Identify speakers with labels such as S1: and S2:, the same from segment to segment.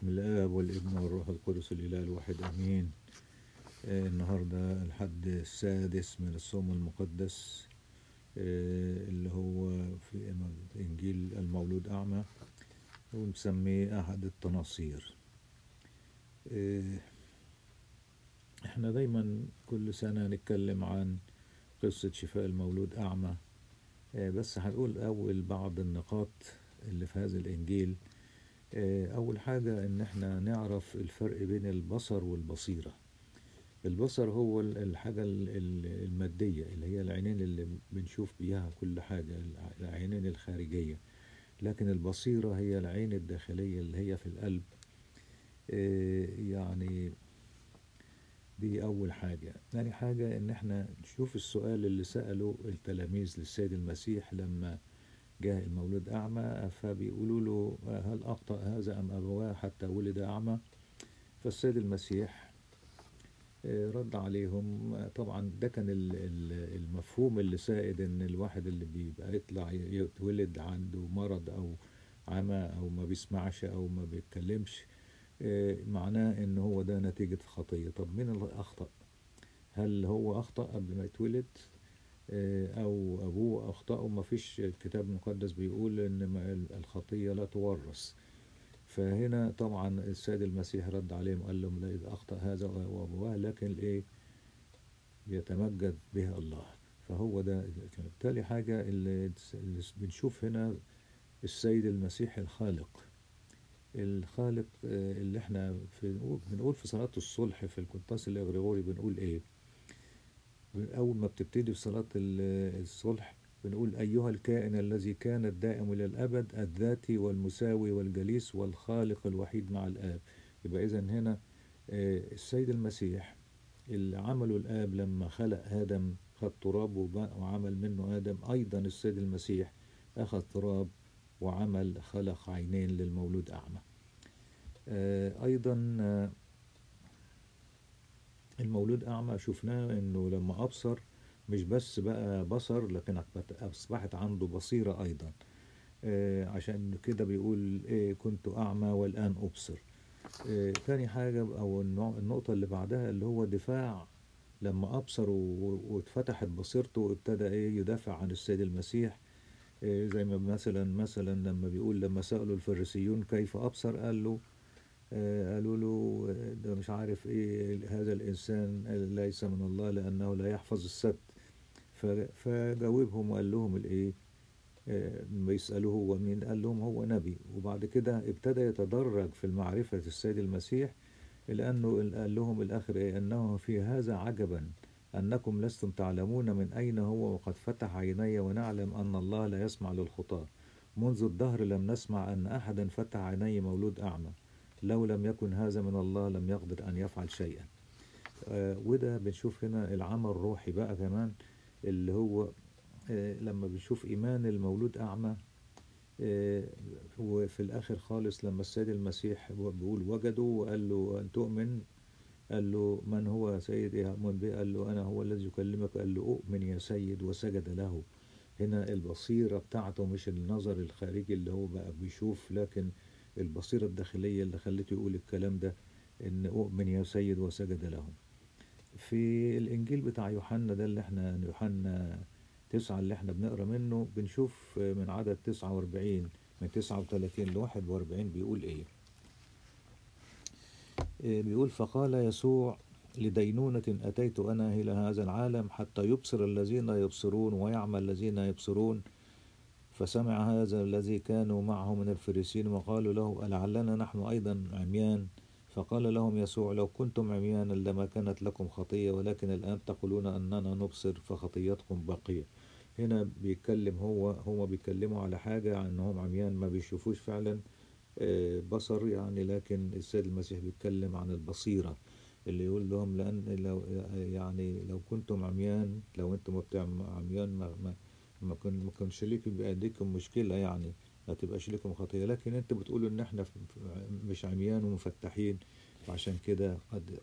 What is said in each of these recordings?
S1: باسم الآب والابن والروح القدس الإله الواحد آمين آه، النهاردة الحد السادس من الصوم المقدس آه، اللي هو في إنجيل المولود أعمى ونسميه أحد التناصير آه، احنا دايما كل سنة نتكلم عن قصة شفاء المولود أعمى آه، بس هنقول أول بعض النقاط اللي في هذا الإنجيل آه، أول حاجة إن إحنا نعرف الفرق بين البصر والبصيرة البصر هو ال- الحاجة ال- ال- المادية اللي هي العينين اللي بنشوف بيها كل حاجة الع- العينين الخارجية لكن البصيرة هي العين الداخلية اللي هي في القلب آه، يعني دي أول حاجة تاني حاجة إن إحنا نشوف السؤال اللي سأله التلاميذ للسيد المسيح لما جاء المولود أعمى فبيقولوا له هل أخطأ هذا أم أبواه حتى ولد أعمى فالسيد المسيح آه، رد عليهم آه، طبعا ده كان ال- ال- المفهوم اللي سائد ان الواحد اللي بيبقى يطلع يتولد عنده مرض او عمى او ما بيسمعش او ما بيتكلمش آه، معناه ان هو ده نتيجة خطية طب مين اللي اخطأ هل هو اخطأ قبل ما يتولد آه، او ابوه اخطأه ما فيش الكتاب المقدس بيقول ان ما- الخطية لا تورث فهنا طبعا السيد المسيح رد عليهم قال لهم لا إذا أخطأ هذا وأبواه لكن الإيه يتمجد بها الله فهو ده تالي حاجة اللي اللي بنشوف هنا السيد المسيح الخالق الخالق آه، اللي احنا في بنقول في صلاة الصلح في القداس الإغريغوري بنقول إيه أول ما بتبتدي في صلاة ال- الصلح بنقول أيها الكائن الذي كان الدائم إلى الأبد الذاتي والمساوي والجليس والخالق الوحيد مع الآب يبقى إذا هنا آه، السيد المسيح اللي عمله الآب لما خلق آدم خد تراب وب- وعمل منه آدم أيضا السيد المسيح أخذ تراب وعمل خلق عينين للمولود أعمى آه، أيضا آه، المولود أعمى شفناه إنه لما أبصر مش بس بقى بصر لكن أصبحت- أصبحت عنده بصيرة أيضا آه، عشان كده بيقول إيه كنت أعمى والآن أبصر آه، تاني حاجة أو النوع- النقطة اللي بعدها اللي هو دفاع لما أبصر و- واتفتحت بصيرته وابتدى إيه يدافع عن السيد المسيح آه، زي ما مثلا مثلا لما بيقول لما سألوا الفريسيون كيف أبصر قال له آه، قالوا له آه، ده مش عارف ايه هذا الانسان ليس من الله لانه لا يحفظ السبت ف- فجاوبهم وقال لهم الايه آه، بيسألوه هو مين قال لهم هو نبي وبعد كده ابتدى يتدرج في المعرفة السيد المسيح لأنه قال لهم الآخر إيه أنه في هذا عجبا أنكم لستم تعلمون من أين هو وقد فتح عيني ونعلم أن الله لا يسمع للخطاة منذ الدهر لم نسمع أن أحدا فتح عيني مولود أعمى لو لم يكن هذا من الله لم يقدر أن يفعل شيئا آه، وده بنشوف هنا العمل الروحي بقى كمان اللي هو آه، لما بنشوف إيمان المولود أعمى آه، وفي الآخر خالص لما السيد المسيح هو بيقول وجده وقال له أن تؤمن قال له من هو سيد يؤمن به قال له أنا هو الذي يكلمك قال له أؤمن يا سيد وسجد له هنا البصيرة بتاعته مش النظر الخارجي اللي هو بقى بيشوف لكن البصيرة الداخلية اللي خلته يقول الكلام ده إن أؤمن يا سيد وسجد له في الإنجيل بتاع يوحنا ده اللي احنا يوحنا تسعة اللي احنا بنقرا منه بنشوف من عدد تسعة واربعين من تسعة وتلاتين لواحد واربعين بيقول ايه إيه بيقول فقال يسوع لدينونة أتيت أنا إلى هذا العالم حتى يبصر الذين يبصرون ويعمى الذين يبصرون فسمع هذا الذي كانوا معه من الفريسين وقالوا له ألعلنا نحن أيضا عميان فقال لهم يسوع لو كنتم عميانا لما كانت لكم خطية ولكن الآن تقولون أننا نبصر فخطيتكم باقية هنا بيتكلم هو هو بيتكلموا على حاجة عن انهم عميان ما بيشوفوش فعلا آه، بصر يعني لكن السيد المسيح بيتكلم عن البصيرة اللي يقول لهم لأن لو يعني لو كنتم عميان لو انتم بتاع عميان ما ما ما كن ما كانش ليكم بأيديكم مشكلة يعني ما تبقاش لكم خطية لكن انت بتقولوا ان احنا ف- ف- مش عميان ومفتحين وعشان كده قد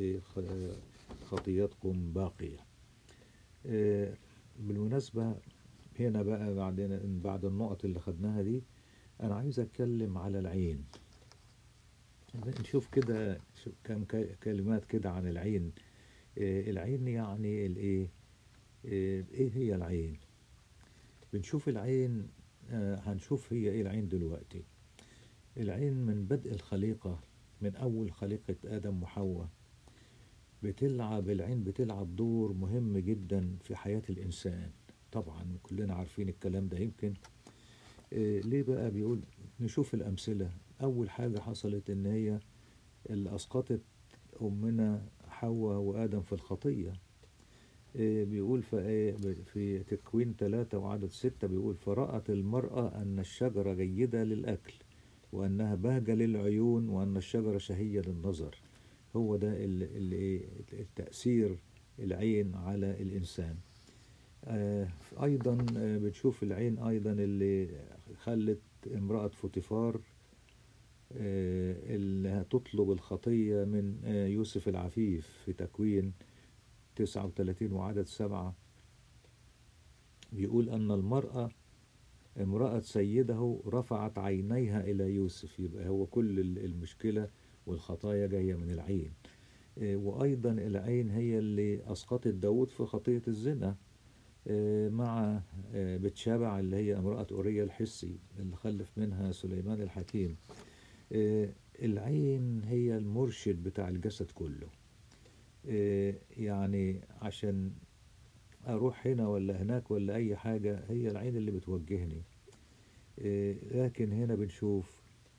S1: خطيتكم باقية آه، بالمناسبة هنا بقى بعدين بعد النقط اللي خدناها دي أنا عايز أتكلم على العين نشوف كده شو- كم ك- كلمات كده عن العين آه، العين يعني الايه آه، ايه هي العين بنشوف العين آه، هنشوف هي ايه العين دلوقتي العين من بدء الخليقة من أول خليقة آدم وحواء بتلعب العين بتلعب دور مهم جدا في حياة الإنسان طبعا كلنا عارفين الكلام ده يمكن آه، ليه بقى بيقول نشوف الأمثلة أول حاجة حصلت إن هي اللي أسقطت أمنا حواء وآدم في الخطية آه، بيقول في في تكوين ثلاثة وعدد ستة بيقول فرأت المرأة أن الشجرة جيدة للأكل وأنها بهجة للعيون وأن الشجرة شهية للنظر هو ده ال- ال- إيه التأثير العين على الإنسان آه، أيضا آه، بتشوف العين أيضا اللي خلت امرأة فوتيفار آه، اللي هتطلب الخطية من آه، يوسف العفيف في تكوين 39 وعدد سبعة بيقول أن المرأة امرأة سيده رفعت عينيها إلى يوسف يبقى هو كل ال- المشكلة والخطايا جاية من العين آه، وأيضا العين هي اللي أسقطت داود في خطية الزنا آه، مع آه، بتشابع اللي هي امرأة أوريا الحسي اللي خلف منها سليمان الحكيم آه، العين هي المرشد بتاع الجسد كله آه، يعني عشان أروح هنا ولا هناك ولا أي حاجة هي العين اللي بتوجهني آه، لكن هنا بنشوف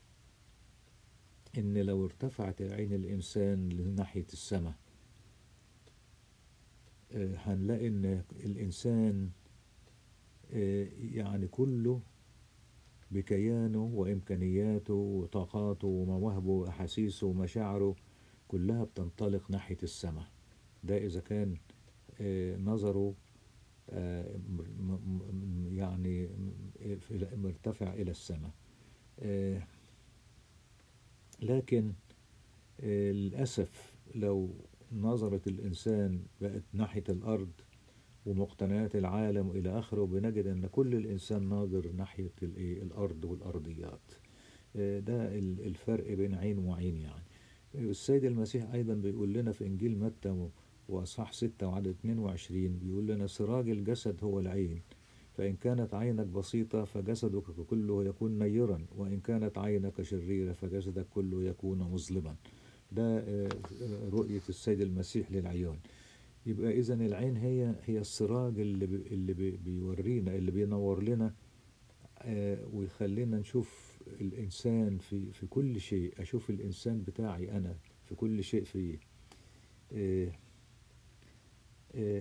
S1: إن لو ارتفعت عين الإنسان لناحية السماء آه، هنلاقي إن الإنسان آه، يعني كله بكيانه وإمكانياته وطاقاته ومواهبه وأحاسيسه ومشاعره كلها بتنطلق ناحية السماء ده إذا كان آه، نظره آه، م- م- م- يعني م- في- مرتفع إلى السماء آه، لكن آه، للأسف لو نظرة الإنسان بقت ناحية الأرض ومقتنيات العالم إلى آخره بنجد أن كل الإنسان ناظر ناحية الإيه؟ الأرض والأرضيات آه، ده ال- الفرق بين عين وعين يعني السيد المسيح أيضا بيقول لنا في إنجيل متى و- وأصحاح 6 وعدد 22 بيقول لنا سراج الجسد هو العين فإن كانت عينك بسيطة فجسدك كله يكون نيرا وإن كانت عينك شريرة فجسدك كله يكون مظلما ده آه، رؤية السيد المسيح للعيون يبقى إذا العين هي هي السراج اللي بي اللي بي بيورينا اللي بينور لنا آه، ويخلينا نشوف الإنسان في في كل شيء أشوف الإنسان بتاعي أنا في كل شيء فيه آه، آه،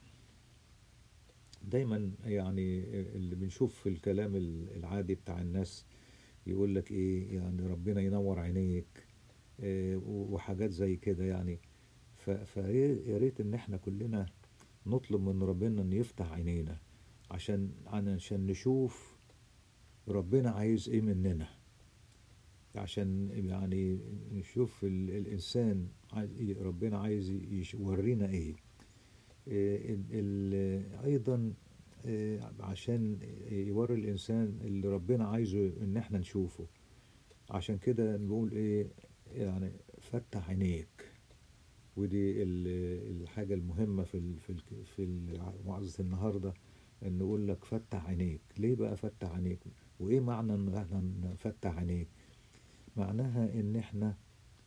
S1: دايما يعني اللي بنشوف في الكلام العادي بتاع الناس يقول لك ايه يعني ربنا ينور عينيك آه، وحاجات زي كده يعني ف- فيا ريت ان احنا كلنا نطلب من ربنا ان يفتح عينينا عشان عشان نشوف ربنا عايز ايه مننا عشان يعني نشوف ال- الانسان عايز إيه ربنا عايز يش- يورينا ايه إيه ال- ال- ايضا إيه، عشان يوري الانسان اللي ربنا عايزه ان احنا نشوفه عشان كده نقول ايه يعني فتح عينيك ودي ال- الحاجة المهمة في ال في ال في وعظة النهاردة ان نقول لك فتح عينيك ليه بقى فتح عينيك وايه معنى ان احنا نفتح عينيك معناها ان احنا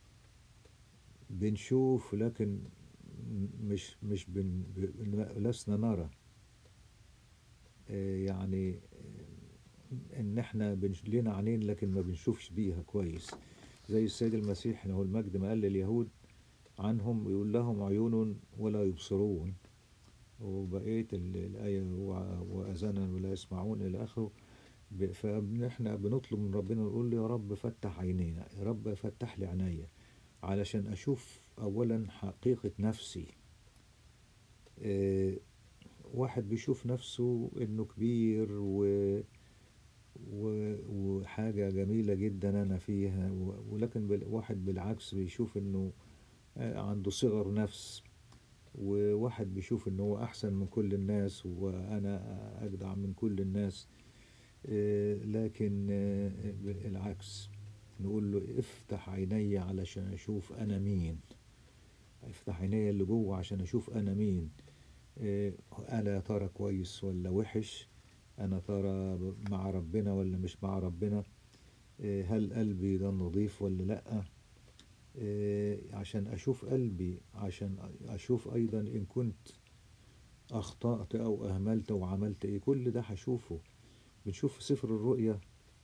S1: بنشوف لكن مش مش بن ب- لسنا نرى آه، يعني آه، ان احنا بنش... لينا عينين لكن ما بنشوفش بيها كويس زي السيد المسيح له المجد ما قال لليهود عنهم يقول لهم عيون ولا يبصرون وبقية ال- الآية وع- وأذانا ولا يسمعون إلى آخره ب- فاحنا بنطلب من ربنا نقول له يا رب فتح عينينا يا رب فتح لي عينيا علشان أشوف أولا حقيقة نفسي آه، واحد بيشوف نفسه إنه كبير و... و... وحاجة جميلة جدا أنا فيها و... ولكن بال... واحد بالعكس بيشوف إنه آه، عنده صغر نفس وواحد بيشوف إنه هو أحسن من كل الناس وأنا أجدع من كل الناس آه، لكن آه، العكس نقول له افتح عيني علشان اشوف انا مين افتح عيني اللي جوه عشان اشوف انا مين إيه، انا يا ترى كويس ولا وحش انا ترى مع ربنا ولا مش مع ربنا إيه، هل قلبي ده نظيف ولا لا إيه، عشان اشوف قلبي عشان اشوف ايضا ان كنت اخطأت او اهملت وعملت ايه كل ده هشوفه بنشوف في سفر الرؤيا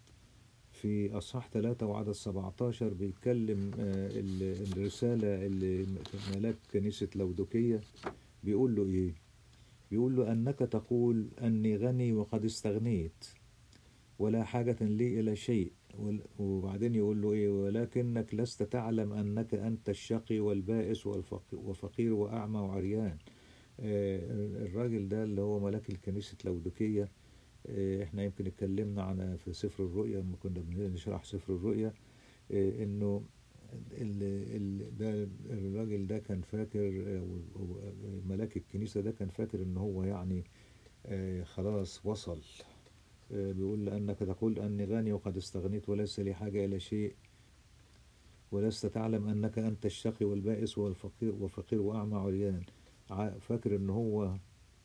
S1: في أصحاح 3 وعدد 17 بيتكلم آه، ال- الرسالة اللي ملاك كنيسة لودوكية بيقول له إيه؟ بيقول له أنك تقول أني غني وقد استغنيت ولا حاجة لي إلى شيء وال- وبعدين يقول له إيه ولكنك لست تعلم أنك أنت الشقي والبائس والفق- وفقير وأعمى وعريان آه، الراجل ده اللي هو ملاك الكنيسة لودوكية آه، احنا يمكن اتكلمنا عن في سفر الرؤيا لما كنا بنشرح سفر الرؤيا آه، انه ال ال ده الراجل ده كان فاكر آه، و- و- ملاك الكنيسة ده كان فاكر ان هو يعني آه، خلاص وصل آه، بيقول لأنك تقول أني غني وقد استغنيت وليس لي حاجة إلى شيء ولست تعلم أنك أنت الشقي والبائس والفقير وفقير وأعمى عريان ع- فاكر ان هو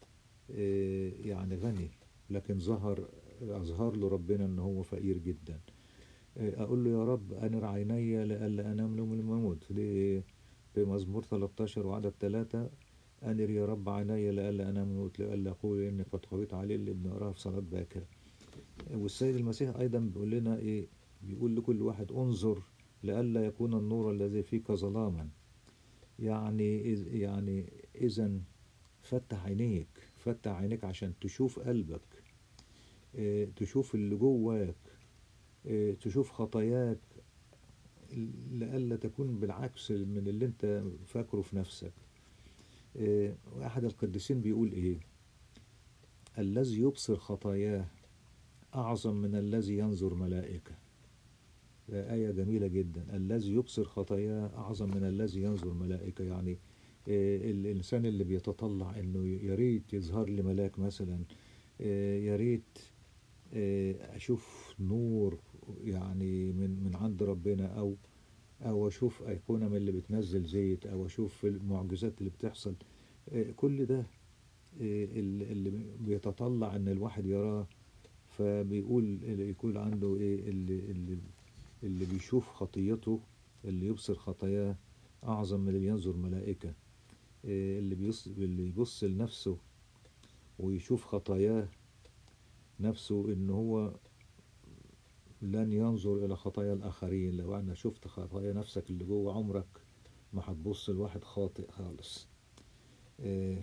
S1: آه، يعني غني لكن ظهر أظهر له ربنا إن هو فقير جدا آه، أقول له يا رب أنر عيني لئلا أنام نوم الموت في في مزمور 13 وعدد 3 أنر يا رب عيني لئلا أنام الموت لئلا أقول إني قد قويت عليه اللي بنقراها في صلاة باكر والسيد المسيح أيضا بيقول لنا إيه بيقول لكل واحد انظر لئلا يكون النور الذي فيك ظلاما يعني إذ- يعني إذا فتح عينيك فتح عينيك عشان تشوف قلبك آه، تشوف اللي جواك آه، تشوف خطاياك لئلا تكون بالعكس من اللي انت فاكره في نفسك آه، واحد القديسين بيقول ايه الذي يبصر خطاياه أعظم من الذي ينظر ملائكة ده آية جميلة جدا الذي يبصر خطاياه أعظم من الذي ينظر ملائكة يعني آه، الإنسان اللي بيتطلع إنه يا ريت يظهر لي ملاك مثلا آه، يا ريت آه، أشوف نور يعني من من عند ربنا أو أو أشوف أيقونة من اللي بتنزل زيت أو أشوف المعجزات اللي بتحصل آه، كل ده آه، اللي اللي بيتطلع إن الواحد يراه فبيقول اللي يكون عنده إيه اللي اللي اللي بيشوف خطيته اللي يبصر خطاياه أعظم من اللي ينظر ملائكة إيه اللي بيص اللي يبص لنفسه ويشوف خطاياه نفسه إن هو لن ينظر إلى خطايا الآخرين لو أنا شفت خطايا نفسك اللي جوه عمرك ما هتبص لواحد خاطئ خالص إيه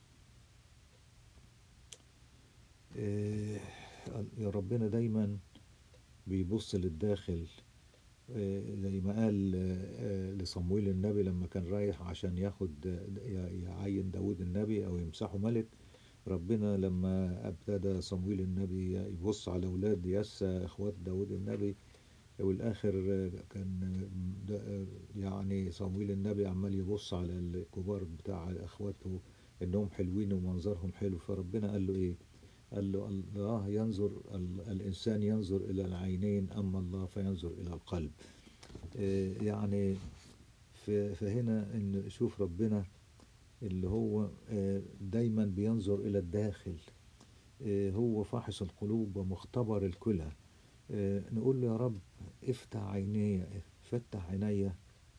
S1: إيه يا ربنا دايما بيبص للداخل آه، زي ما قال آه، لصمويل النبي لما كان رايح عشان ياخد آه، يعين داود النبي او يمسحه ملك ربنا لما ابتدى صمويل النبي يبص على اولاد يسى اخوات داود النبي والاخر آه، كان آه، ده- آه، يعني صمويل النبي عمال يبص على الكبار بتاع اخواته انهم حلوين ومنظرهم حلو فربنا قال له ايه قال له الله ينظر ال- الإنسان ينظر إلى العينين أما الله فينظر إلى القلب إيه يعني ف- فهنا إن شوف ربنا اللي هو آه، دايما بينظر إلى الداخل آه، هو فاحص القلوب ومختبر الكلى آه، نقول له يا رب افتح عيني فتح عيني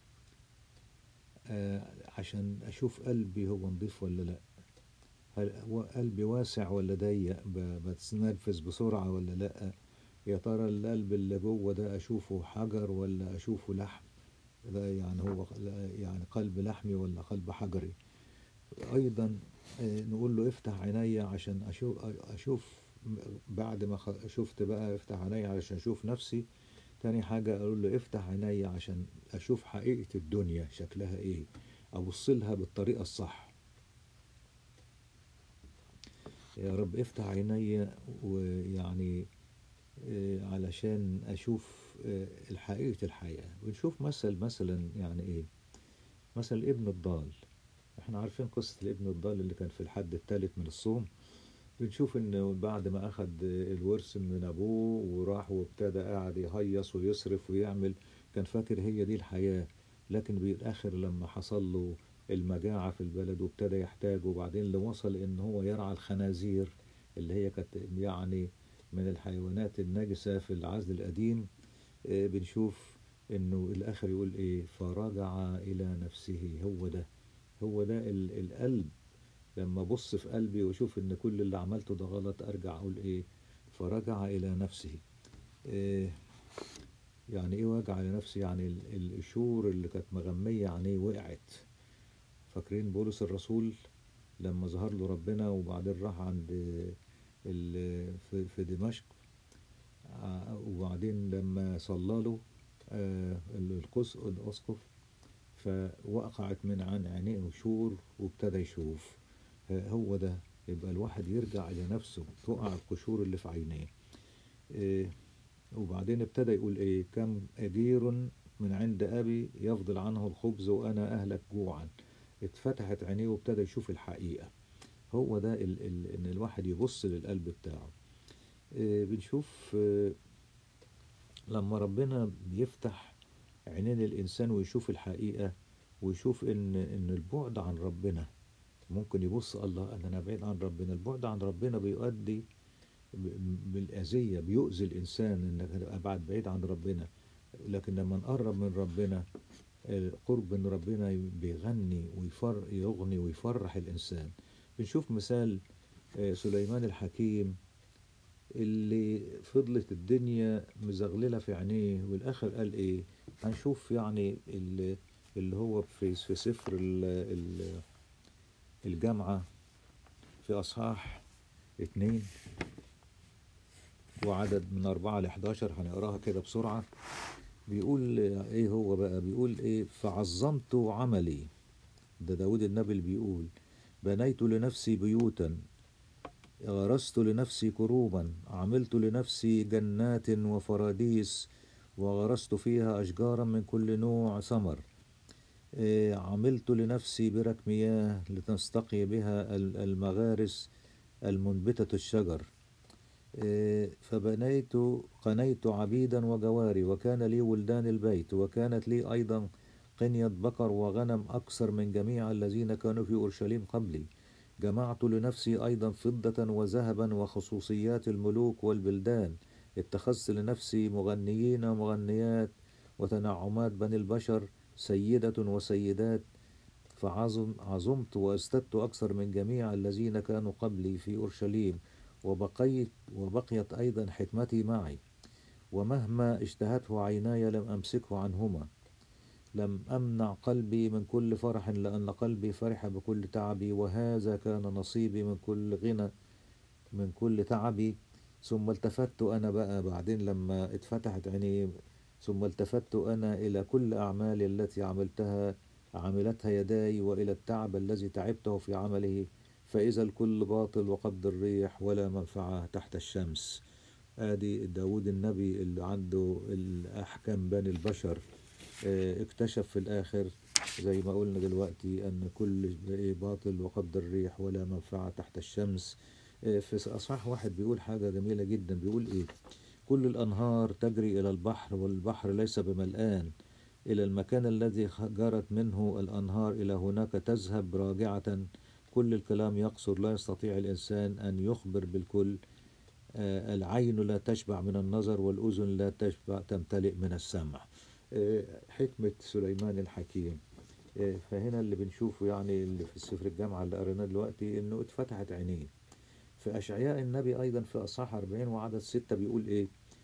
S1: آه، عشان أشوف قلبي هو نضيف ولا لأ هل هو قلبي واسع ولا ضيق ب- بتنرفز بسرعة ولا لأ يا ترى القلب اللي جوه ده أشوفه حجر ولا أشوفه لحم ده يعني هو يعني قلب لحمي ولا قلب حجري أيضا آه، نقول له افتح عيني عشان أشوف, أشوف بعد ما خ- شفت بقى افتح عيني عشان أشوف نفسي تاني حاجة أقول له افتح عيني عشان أشوف حقيقة الدنيا شكلها إيه أبص لها بالطريقة الصح يا رب افتح عيني ويعني آه، علشان اشوف آه، الحقيقة الحياة ونشوف مثل مثلا يعني ايه مثل الابن الضال احنا عارفين قصة الابن الضال اللي كان في الحد الثالث من الصوم بنشوف انه بعد ما اخد الورث من ابوه وراح وابتدى قاعد يهيص ويصرف ويعمل كان فاكر هي دي الحياة لكن بالاخر لما حصل له المجاعة في البلد وابتدى يحتاج وبعدين اللي وصل ان هو يرعى الخنازير اللي هي كانت يعني من الحيوانات النجسة في العهد القديم آه، بنشوف انه الاخر يقول ايه فرجع الى نفسه هو ده هو ده ال- القلب لما ابص في قلبي واشوف ان كل اللي عملته ده غلط ارجع اقول ايه فرجع الى نفسه إيه يعني ايه وجع الى نفسه يعني ال- القشور اللي كانت مغمية عينيه وقعت فاكرين بولس الرسول لما ظهر له ربنا وبعدين راح عند ال- في في دمشق ع- وبعدين لما صلى له آه، القس- الأسقف فوقعت من عن عينيه قشور وابتدى يشوف آه، هو ده يبقى الواحد يرجع إلى نفسه تقع القشور اللي في عينيه آه، وبعدين ابتدى يقول ايه كم أجير من عند أبي يفضل عنه الخبز وأنا أهلك جوعا اتفتحت عينيه وابتدى يشوف الحقيقة هو ده ال ال ان الواحد يبص للقلب بتاعه آه، بنشوف آه، لما ربنا بيفتح عينين الإنسان ويشوف الحقيقة ويشوف إن إن البعد عن ربنا ممكن يبص الله أن أنا بعيد عن ربنا البعد عن ربنا بيؤدي ب- بالأذية بيؤذي الإنسان إنك تبقى بعد بعيد عن ربنا لكن لما نقرب من ربنا القرب من ربنا بيغني ويفر يغني ويفرح الإنسان بنشوف مثال آه، سليمان الحكيم اللي فضلت الدنيا مزغللة في عينيه والآخر قال إيه هنشوف يعني اللي, اللي هو في في سفر ال- ال- الجامعة في أصحاح اتنين وعدد من أربعة لحداشر هنقراها كده بسرعة بيقول إيه هو بقى بيقول إيه فعظمت عملي ده داود النبي اللي بيقول بنيت لنفسي بيوتا غرست لنفسي كروبا عملت لنفسي جنات وفراديس وغرست فيها أشجارا من كل نوع ثمر إيه، عملت لنفسي برك مياه لتستقي بها ال- المغارس المنبتة الشجر إيه، فبنيت قنيت عبيدا وجواري وكان لي ولدان البيت وكانت لي أيضا قنية بقر وغنم أكثر من جميع الذين كانوا في أورشليم قبلي جمعت لنفسي أيضا فضة وذهبا وخصوصيات الملوك والبلدان اتخذت لنفسي مغنيين ومغنيات وتنعمات بني البشر سيدة وسيدات فعظم عظمت واستدت أكثر من جميع الذين كانوا قبلي في أورشليم وبقيت وبقيت أيضا حكمتي معي ومهما اشتهته عيناي لم أمسكه عنهما لم أمنع قلبي من كل فرح لأن قلبي فرح بكل تعبي وهذا كان نصيبي من كل غنى من كل تعبي ثم التفت أنا بقى بعدين لما اتفتحت عيني ثم التفت أنا إلى كل أعمالي التي عملتها عملتها يداي وإلى التعب الذي تعبته في عمله فإذا الكل باطل وقبض الريح ولا منفعة تحت الشمس آدي داود النبي اللي عنده الأحكام بني البشر آه، اكتشف في الآخر زي ما قلنا دلوقتي أن كل شيء باطل وقبض الريح ولا منفعة تحت الشمس آه، في أصحاح واحد بيقول حاجة جميلة جدا بيقول إيه كل الأنهار تجري إلى البحر والبحر ليس بملآن إلى المكان الذي خ- جرت منه الأنهار إلى هناك تذهب راجعة كل الكلام يقصر لا يستطيع الإنسان أن يخبر بالكل آه، العين لا تشبع من النظر والأذن لا تشبع تمتلئ من السمع آه، حكمة سليمان الحكيم آه، فهنا اللي بنشوفه يعني اللي في السفر الجامعة اللي قريناه دلوقتي إنه اتفتحت عينيه في أشعياء النبي أيضا في أصحاح 40 وعدد 6 بيقول إيه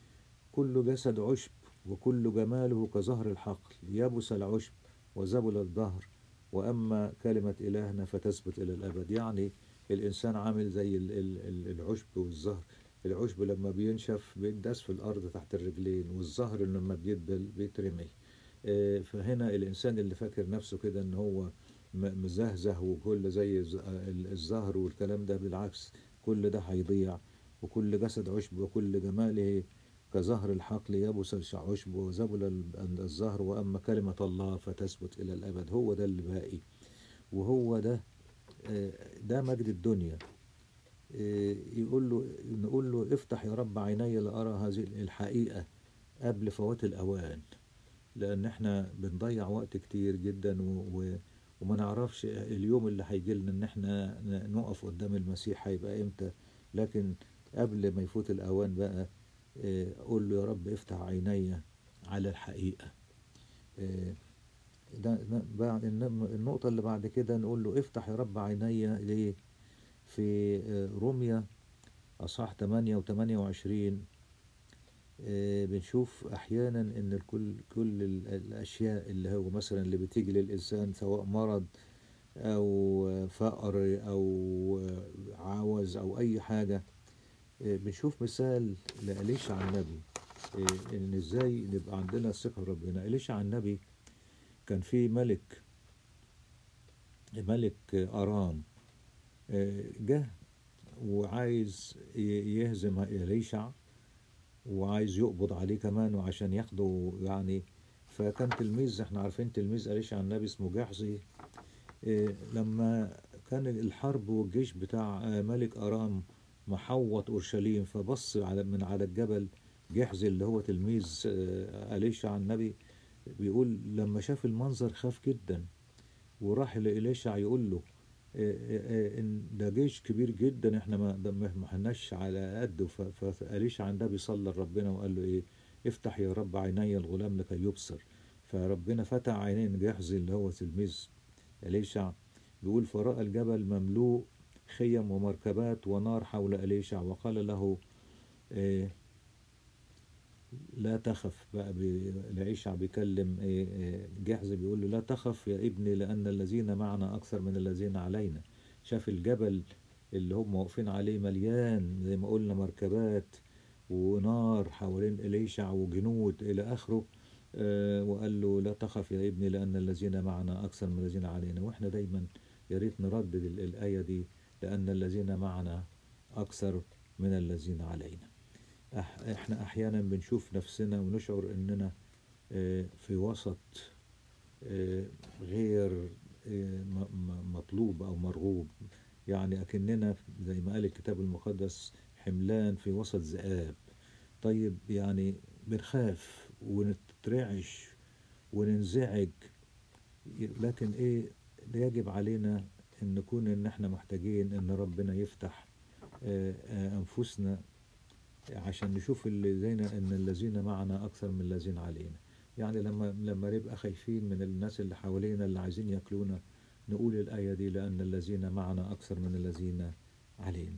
S1: كل جسد عشب وكل جماله كزهر الحقل يبس العشب وزبل الظهر وأما كلمة إلهنا فتثبت إلى الأبد يعني الإنسان عامل زي ال- ال- ال- العشب والزهر العشب لما بينشف بيندس في الأرض تحت الرجلين والزهر لما بيدبل بيترمي آه، فهنا الإنسان اللي فاكر نفسه كده إن هو م- مزهزه وكل زي الز- ال- الزهر والكلام ده بالعكس كل ده هيضيع وكل جسد عشب وكل جماله كزهر الحقل يبس العشب وزبل ال- الزهر وأما كلمة الله فتثبت إلى الأبد هو ده اللي باقي وهو ده آه، ده مجد الدنيا إيه، يقول له نقول له افتح يا رب عيني لأرى هذه الحقيقة قبل فوات الأوان لأن احنا بنضيع وقت كتير جدا و... و... وما نعرفش اليوم اللي هيجي لنا ان احنا ن- نقف قدام المسيح هيبقى امتى لكن قبل ما يفوت الأوان بقى إيه، قول له يا رب افتح عيني على الحقيقة إيه، ده ده بعد الن- النقطة اللي بعد كده نقول له افتح يا رب عيني ليه في آه، روميا أصحاح 8 و 28 آه، بنشوف أحيانا إن الكل كل ال- الأشياء اللي هو مثلا اللي بتيجي للإنسان سواء مرض أو آه، فقر أو آه، عوز أو أي حاجة آه، بنشوف مثال لأليشع النبي آه، إن إزاي نبقى عندنا ثقة في ربنا أليشع النبي كان في ملك ملك أرام آه، جه وعايز ي- يهزم إليشع وعايز يقبض عليه كمان وعشان ياخده يعني فكان تلميذ احنا عارفين تلميذ إليشع النبي اسمه جحزي إيه، لما كان الحرب والجيش بتاع آه، ملك أرام محوط أورشليم فبص على من على الجبل جحزي اللي هو تلميذ آه، إليشع النبي بيقول لما شاف المنظر خاف جدا وراح لإليشع يقول له إيه إيه إيه إن ده جيش كبير جدا احنا ما ده ما ما احناش على قده ف- فإليشع ده بيصلي لربنا وقال له ايه افتح يا رب عيني الغلام لكي يبصر فربنا فتح عينين جحزي اللي هو تلميذ إليشع بيقول فرأى الجبل مملوء خيم ومركبات ونار حول إليشع وقال له إيه لا تخف بقى بي- العيشع بيكلم إيه إيه جحزي بيقول له لا تخف يا ابني لأن الذين معنا أكثر من الذين علينا شاف الجبل اللي هم واقفين عليه مليان زي ما قلنا مركبات ونار حوالين إليشع وجنود إلى آخره آه، وقال له لا تخف يا ابني لأن الذين معنا أكثر من الذين علينا وإحنا دايما يا ريت نردد ال- الآية دي لأن الذين معنا أكثر من الذين علينا أح احنا احيانا بنشوف نفسنا ونشعر اننا آه، في وسط آه، غير آه، م- م- مطلوب او مرغوب يعني اكننا زي ما قال الكتاب المقدس حملان في وسط ذئاب طيب يعني بنخاف ونترعش وننزعج لكن ايه يجب علينا ان نكون ان احنا محتاجين ان ربنا يفتح آه، آه، انفسنا عشان نشوف اللي زينا ان الذين معنا اكثر من الذين علينا يعني لما لما نبقى خايفين من الناس اللي حوالينا اللي عايزين ياكلونا نقول الآية دي لأن الذين معنا أكثر من الذين علينا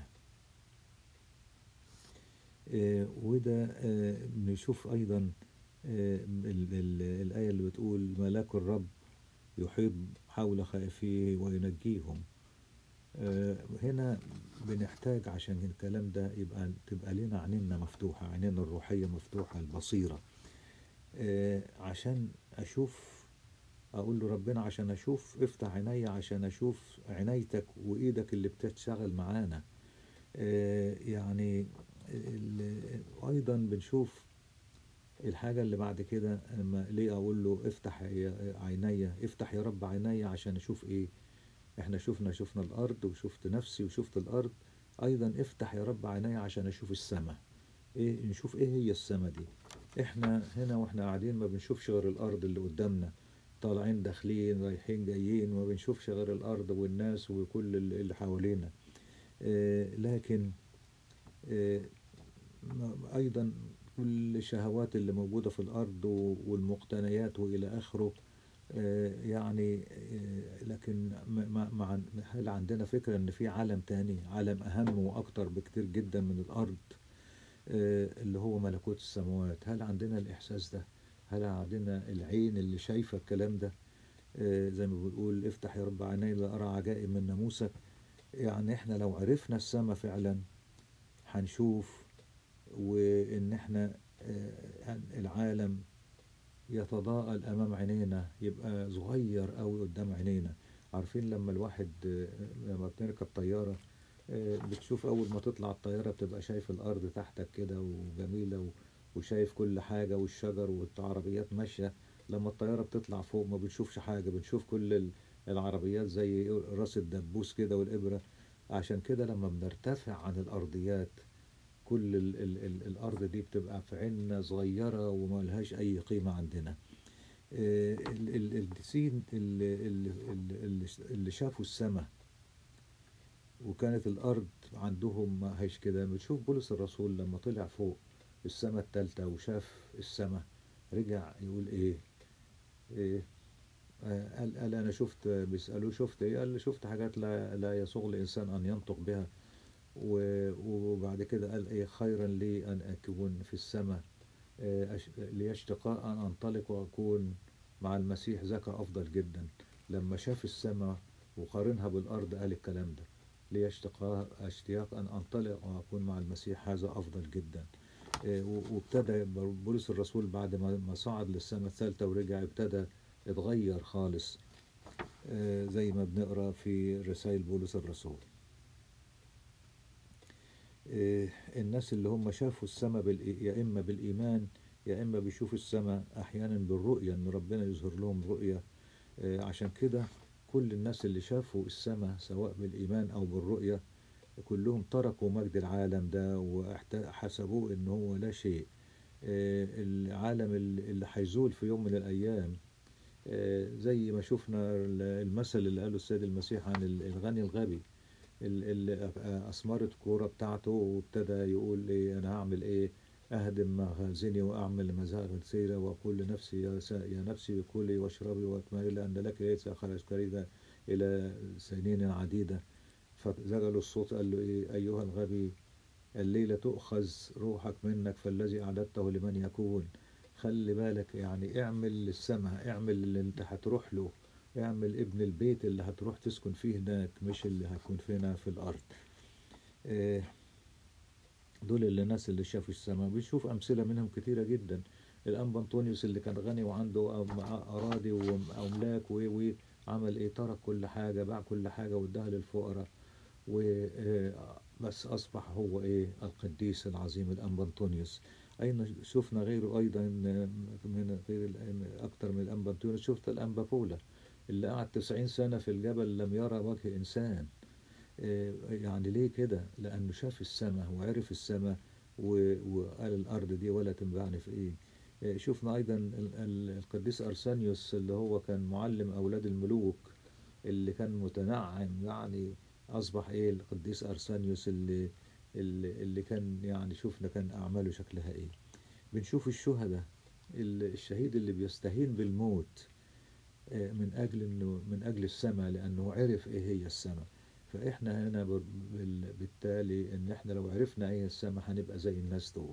S1: آه، وده آه، نشوف أيضا آه، ال- ال- الآية اللي بتقول ملاك الرب يحيط حول خائفيه وينجيهم آه، هنا بنحتاج عشان الكلام ده يبقى تبقى لنا عينينا مفتوحة عينينا الروحية مفتوحة البصيرة آه، عشان أشوف أقول له ربنا عشان أشوف افتح عيني عشان أشوف عنايتك وإيدك اللي بتشتغل معانا آه، يعني ال- أيضا بنشوف الحاجة اللي بعد كده لما ليه أقول له افتح يا- عيني افتح يا رب عيني عشان أشوف إيه احنا شفنا شفنا الأرض وشفت نفسي وشفت الأرض أيضا افتح يا رب عيني عشان أشوف السماء إيه نشوف إيه هي السماء دي احنا هنا واحنا قاعدين ما بنشوفش غير الأرض اللي قدامنا طالعين داخلين رايحين جايين ما بنشوفش غير الأرض والناس وكل اللي حوالينا اه لكن اه ما- أيضا كل الشهوات اللي موجودة في الأرض و- والمقتنيات وإلى آخره آه، يعني آه، لكن ما- ما- مع هل عندنا فكرة إن في عالم تاني عالم أهم وأكتر بكتير جدا من الأرض آه، اللي هو ملكوت السماوات هل عندنا الإحساس ده هل عندنا العين اللي شايفة الكلام ده آه، زي ما بنقول افتح يا رب عيني لأرى عجائب من ناموسك يعني احنا لو عرفنا السماء فعلا هنشوف وإن احنا آه، العالم يتضاءل أمام عينينا يبقى صغير قوي قدام عينينا عارفين لما الواحد آه، لما بنركب طيارة آه، بتشوف أول ما تطلع الطيارة بتبقى شايف الأرض تحتك كده وجميلة و- وشايف كل حاجة والشجر والعربيات ماشية لما الطيارة بتطلع فوق ما بنشوفش حاجة بنشوف كل ال- العربيات زي راس الدبوس كده والإبرة عشان كده لما بنرتفع عن الأرضيات كل ال ال ال الأرض دي بتبقى في عيننا صغيرة وما لهاش أي قيمة عندنا آه، ال- ال- القديسين اللي, اللي, اللي, اللي شافوا السماء وكانت الأرض عندهم ما هيش كده بتشوف بولس الرسول لما طلع فوق السماء التالتة وشاف السماء رجع يقول إيه, إيه آه، قال, قال أنا شفت بيسألوه شفت إيه قال شفت حاجات لا, لا يسوغ لإنسان أن ينطق بها و- وبعد كده قال إيه خيرا لي أن أكون في السماء آه، أش- ليشتقاء أن أنطلق وأكون مع المسيح ذاك أفضل جدا لما شاف السماء وقارنها بالأرض قال الكلام ده ليشتقاء اشتياق أن أنطلق وأكون مع المسيح هذا أفضل جدا آه، و- وابتدى بولس الرسول بعد ما ما صعد للسماء الثالثة ورجع ابتدى اتغير خالص آه، زي ما بنقرا في رسائل بولس الرسول آه، الناس اللي هم شافوا السماء بالإي- يا إما بالإيمان يا إما بيشوفوا السماء أحيانا بالرؤية إن ربنا يظهر لهم رؤية آه، عشان كده كل الناس اللي شافوا السماء سواء بالإيمان أو بالرؤية كلهم تركوا مجد العالم ده وحسبوه إن هو لا شيء آه، العالم اللي اللي هيزول في يوم من الأيام آه، زي ما شفنا المثل اللي قاله السيد المسيح عن الغني الغبي اللي أثمرت كورة بتاعته وابتدى يقول إيه أنا هعمل إيه أهدم مخازني وأعمل مزارع سيرة وأقول لنفسي يا, س- يا نفسي كلي واشربي واكملي لأن لك ليس خرج كريدة إلى سنين عديدة فزغل الصوت قال له إيه أيها الغبي الليلة تؤخذ روحك منك فالذي أعددته لمن يكون خلي بالك يعني اعمل للسماء اعمل اللي انت هتروح له اعمل ابن البيت اللي هتروح تسكن فيه هناك مش اللي هيكون فينا في الأرض آه، دول اللي الناس اللي شافوا السماء بنشوف أمثلة منهم كتيرة جدا الأنبا أنطونيوس اللي كان غني وعنده أم- أراضي وأملاك و- وعمل إيه ترك كل حاجة باع كل حاجة واداها للفقراء و آه، بس أصبح هو إيه القديس العظيم الأنبا أنطونيوس أين شفنا غيره أيضا من غير ال- أكتر من الأنبا أنطونيوس شفت الأنبا بولا اللي قعد 90 سنة في الجبل لم يرى وجه إنسان آه، يعني ليه كده لأنه شاف السماء وعرف السماء و- وقال الأرض دي ولا تنبعني في إيه آه، شفنا أيضا ال- ال- القديس أرسانيوس اللي هو كان معلم أولاد الملوك اللي كان متنعم يعني أصبح إيه القديس أرسانيوس اللي اللي, اللي كان يعني شفنا كان أعماله شكلها إيه بنشوف الشهداء ال- الشهيد اللي بيستهين بالموت آه، من أجل إنه من أجل السماء لأنه عرف إيه هي السماء فإحنا هنا بال- بال- بالتالي إن إحنا لو عرفنا إيه السماء هنبقى زي الناس دول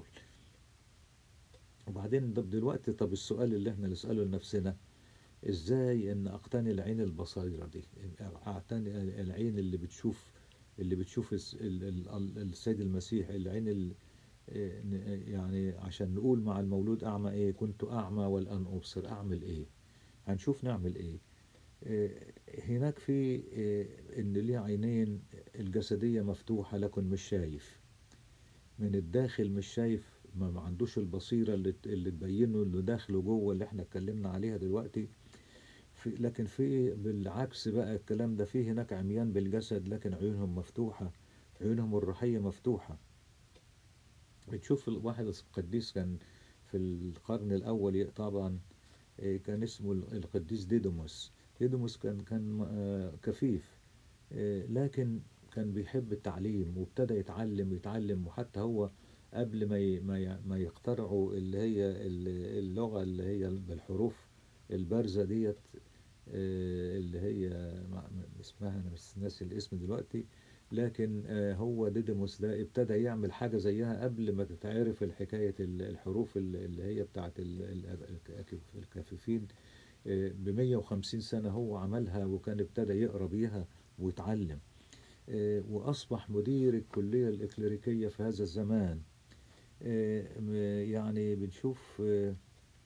S1: وبعدين طب دلوقتي طب السؤال اللي إحنا نسأله لنفسنا إزاي إن أقتني العين البصيرة دي أقتني العين اللي بتشوف اللي بتشوف الس- ال- ال- ال- السيد المسيح العين ال- إيه، ن- يعني عشان نقول مع المولود أعمى إيه كنت أعمى والآن أبصر أعمل إيه هنشوف نعمل إيه إيه، هناك في إيه، إن ليه عينين الجسدية مفتوحة لكن مش شايف من الداخل مش شايف ما ما عندوش البصيرة اللي ت- اللي تبينه اللي داخله جوه اللي احنا اتكلمنا عليها دلوقتي في لكن في بالعكس بقى الكلام ده في هناك عميان بالجسد لكن عيونهم مفتوحة عيونهم الروحية مفتوحة بتشوف الواحد القديس كان في القرن الأول طبعا إيه، كان اسمه القديس ديدوموس ديدوموس كان كان آه، كفيف آه، لكن كان بيحب التعليم وابتدى يتعلم يتعلم وحتى هو قبل ما ي- ما ي- ما يخترعوا اللي هي ال- اللغة اللي هي بالحروف البارزة ديت آه، اللي هي مع- م- اسمها انا بس ناسي الاسم دلوقتي لكن آه، هو ديديموس ده ابتدى يعمل حاجة زيها قبل ما تتعرف الحكاية ال- الحروف ال- اللي هي بتاعت ال- ال- الك- الكفيفين ب 150 سنة هو عملها وكان ابتدى يقرأ بيها ويتعلم آه، وأصبح مدير الكلية الإكليريكية في هذا الزمان آه، م- يعني بنشوف آه،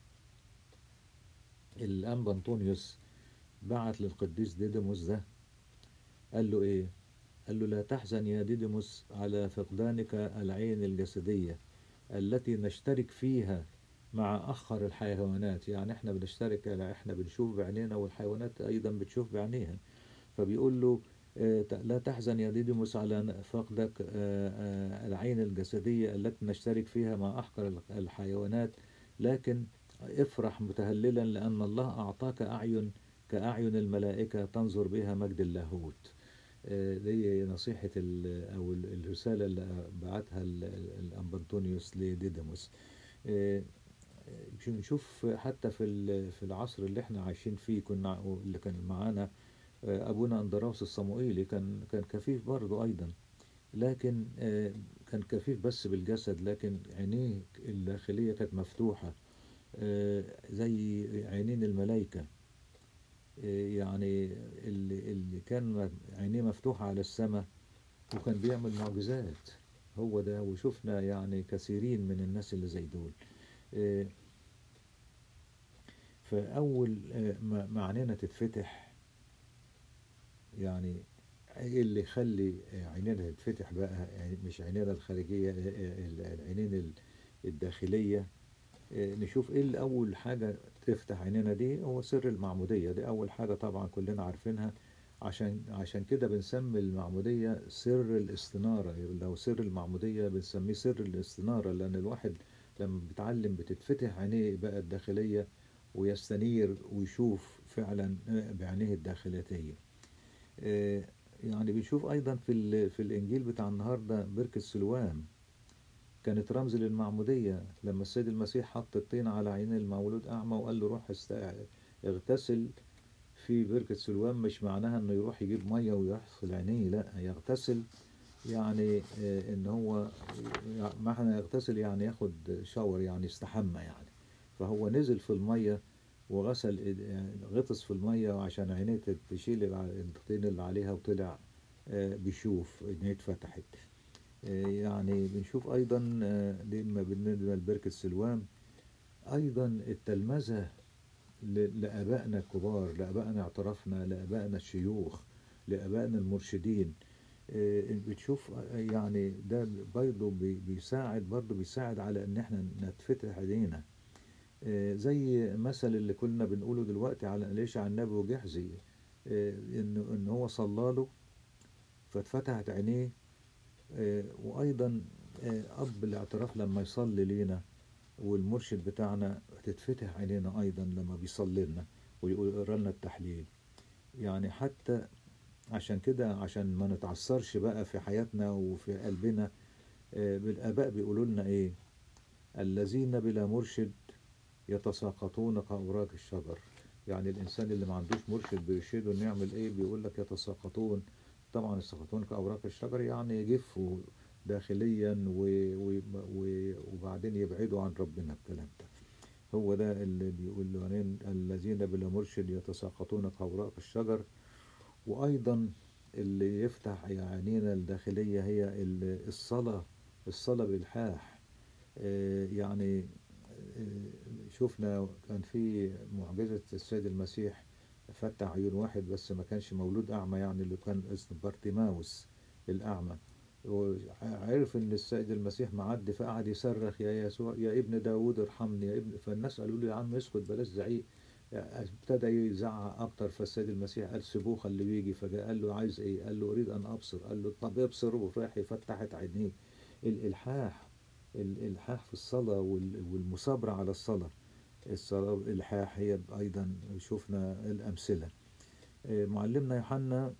S1: الأنبا أنطونيوس بعت للقديس ديديموس ده قال له إيه؟ قال له لا تحزن يا ديديموس على فقدانك العين الجسدية التي نشترك فيها مع أخر الحيوانات يعني احنا بنشترك احنا بنشوف بعينينا والحيوانات أيضا بتشوف بعينيها فبيقول له آه، ت- لا تحزن يا ديديموس على فقدك آه، آه، العين الجسدية التي نشترك فيها مع أحقر الحيوانات لكن افرح متهللا لأن الله أعطاك أعين كأعين الملائكة تنظر بها مجد اللاهوت آه، دي نصيحة ال- أو ال- الرسالة اللي بعتها ال- ال- الأنبنطونيوس لديديموس آه، آه، نشوف حتى في ال- في العصر اللي احنا عايشين فيه كنا اللي كان معانا آه، أبونا أندراوس الصموئيلي كان كان كفيف برضه أيضا لكن آه، كان كفيف بس بالجسد لكن عينيه الداخلية كانت مفتوحة آه، زي عينين الملائكة آه، يعني اللي, اللي كان عينيه مفتوحة على السماء وكان بيعمل معجزات هو ده وشفنا يعني كثيرين من الناس اللي زي دول آه، فأول آه، ما ما عينينا تتفتح يعني ايه اللي يخلي عينينا تتفتح بقى يعني مش عينينا الخارجية العينين ال- الداخلية إيه، نشوف ايه اللي اول حاجة تفتح عينينا دي هو سر المعمودية دي اول حاجة طبعا كلنا عارفينها عشان عشان كده بنسمي المعمودية سر الاستنارة لو سر المعمودية بنسميه سر الاستنارة لأن الواحد لما بيتعلم بتتفتح عينيه بقى الداخلية ويستنير ويشوف فعلا بعينيه الداخليتية آه، يعني بنشوف أيضا في ال- في الإنجيل بتاع النهاردة بركة سلوان كانت رمز للمعمودية لما السيد المسيح حط الطين على عين المولود أعمى وقال له روح است- اغتسل في بركة سلوان مش معناها انه يروح يجيب مية ويغسل عينيه لا يغتسل يعني آه، ان هو معنى يغتسل يعني ياخد شاور يعني يستحمى يعني فهو نزل في المية وغسل إيد- يعني غطس في المية عشان عينيه تت- تشيل الع- الطين اللي عليها وطلع آه، بيشوف عينيه اتفتحت آه، يعني بنشوف ايضا آه، دي ما بالنسبة لبركة سلوان ايضا التلمذة ل- لآبائنا الكبار لآبائنا اعترافنا لآبائنا الشيوخ لآبائنا المرشدين آه، بتشوف آه، يعني ده برضه بي- بيساعد برضه بيساعد على ان احنا نتفتح ايدينا آه، زي مثل اللي كنا بنقوله دلوقتي على ليش على النبي وجحزي آه، انه ان هو صلى له فاتفتحت عينيه آه، وايضا آه، اب الاعتراف لما يصلي لينا والمرشد بتاعنا تتفتح عينينا ايضا لما بيصلي لنا ويقرا لنا التحليل يعني حتى عشان كده عشان ما نتعثرش بقى في حياتنا وفي قلبنا آه، بالآباء بيقولوا لنا ايه الذين بلا مرشد يتساقطون كأوراق الشجر يعني الإنسان اللي ما عندوش مرشد بيرشده إنه يعمل إيه بيقول لك يتساقطون طبعا يتساقطون كأوراق الشجر يعني يجفوا داخليا و... و... و... وبعدين يبعدوا عن ربنا الكلام ده هو ده اللي بيقول له يعني الذين بلا مرشد يتساقطون كأوراق الشجر وأيضا اللي يفتح عينينا الداخلية هي ال- الصلاة الصلاة بالإلحاح آه، يعني آه، شفنا كان في معجزة السيد المسيح فتح عيون واحد بس ما كانش مولود أعمى يعني اللي كان اسمه بارتيماوس الأعمى وعرف ان السيد المسيح معدي فقعد يصرخ يا يسوع يا ابن داوود ارحمني يا ابن فالناس قالوا له يا عم اسكت بلاش زعيق ابتدى يزعق اكتر فالسيد المسيح قال سيبوه خليه يجي فجاء قال له عايز ايه قال له اريد ان ابصر قال له طب ابصر وراح فتحت عينيه الالحاح الالحاح في الصلاه وال- والمثابره على الصلاه الصلاه والالحاح هي ايضا شفنا الامثله آه، معلمنا يوحنا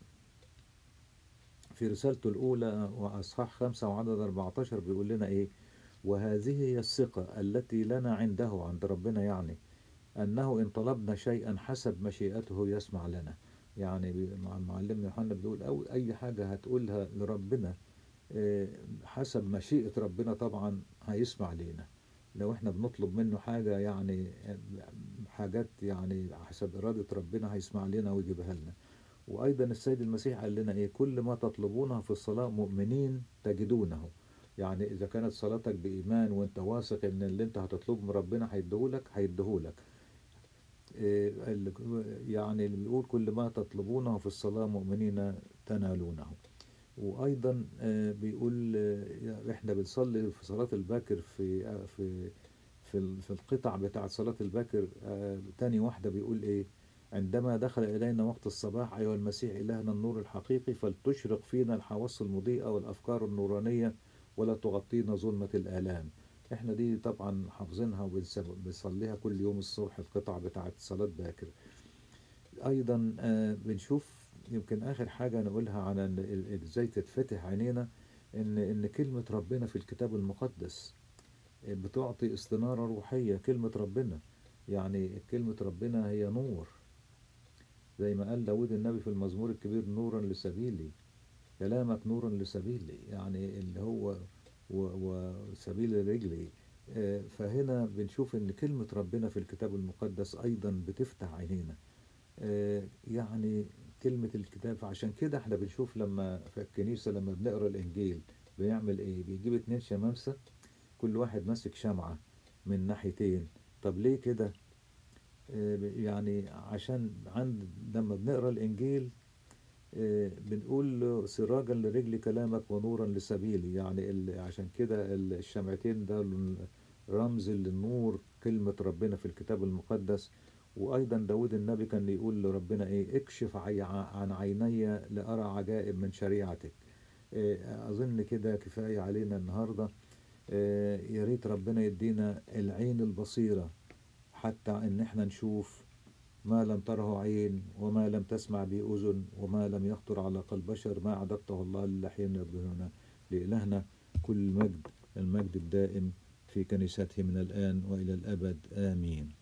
S1: في رسالته الأولى وأصحاح خمسة وعدد 14 بيقول لنا إيه وهذه هي الثقة التي لنا عنده عند ربنا يعني أنه إن طلبنا شيئا حسب مشيئته يسمع لنا يعني بي- مع معلمنا يوحنا بيقول أو أي حاجة هتقولها لربنا آه، حسب مشيئة ربنا طبعا هيسمع لينا لو احنا بنطلب منه حاجة يعني آه، حاجات يعني حسب إرادة ربنا هيسمع لنا ويجيبها لنا وأيضا السيد المسيح قال لنا إيه كل ما تطلبونه في الصلاة مؤمنين تجدونه يعني إذا كانت صلاتك بإيمان وأنت واثق إن اللي أنت هتطلبه من ربنا هيديهولك هيديهولك إيه، ال- يعني اللي بيقول كل ما تطلبونه في الصلاة مؤمنين تنالونه وأيضا آه، بيقول آه، إحنا بنصلي في صلاة الباكر في آه، في في ال- في القطع بتاعة صلاة الباكر آه، تاني واحدة بيقول إيه عندما دخل إلينا وقت الصباح أيها المسيح إلهنا النور الحقيقي فلتشرق فينا الحواس المضيئة والأفكار النورانية ولا تغطينا ظلمة الآلام احنا دي طبعا حافظينها وبنصليها كل يوم الصبح القطع بتاعة صلاة باكر أيضا آه، بنشوف يمكن آخر حاجة نقولها عن ال- ال- إزاي تتفتح عينينا إن إن كلمة ربنا في الكتاب المقدس بتعطي استنارة روحية كلمة ربنا يعني كلمة ربنا هي نور زي ما قال داود النبي في المزمور الكبير نورا لسبيلي كلامك نور لسبيلي يعني اللي هو و- وسبيل رجلي آه، فهنا بنشوف ان كلمة ربنا في الكتاب المقدس ايضا بتفتح عينينا آه، يعني كلمة الكتاب عشان كده احنا بنشوف لما في الكنيسة لما بنقرا الانجيل بيعمل ايه بيجيب اتنين شمامسة كل واحد ماسك شمعة من ناحيتين طب ليه كده آه، يعني عشان عند لما بنقرا الانجيل آه، بنقول سراجا لرجل كلامك ونورا لسبيلي يعني ال- عشان كده ال- الشمعتين ده ال- رمز للنور كلمة ربنا في الكتاب المقدس وأيضا داود النبي كان يقول لربنا إيه اكشف عي- عن عيني لأرى عجائب من شريعتك آه، أظن كده كفاية علينا النهاردة آه، يا ريت ربنا يدينا العين البصيرة حتى إن احنا نشوف ما لم تره عين وما لم تسمع به أذن وما لم يخطر على قلب بشر ما أعددته الله للحين يرضونه لإلهنا كل مجد المجد الدائم في كنيسته من الآن وإلى الأبد آمين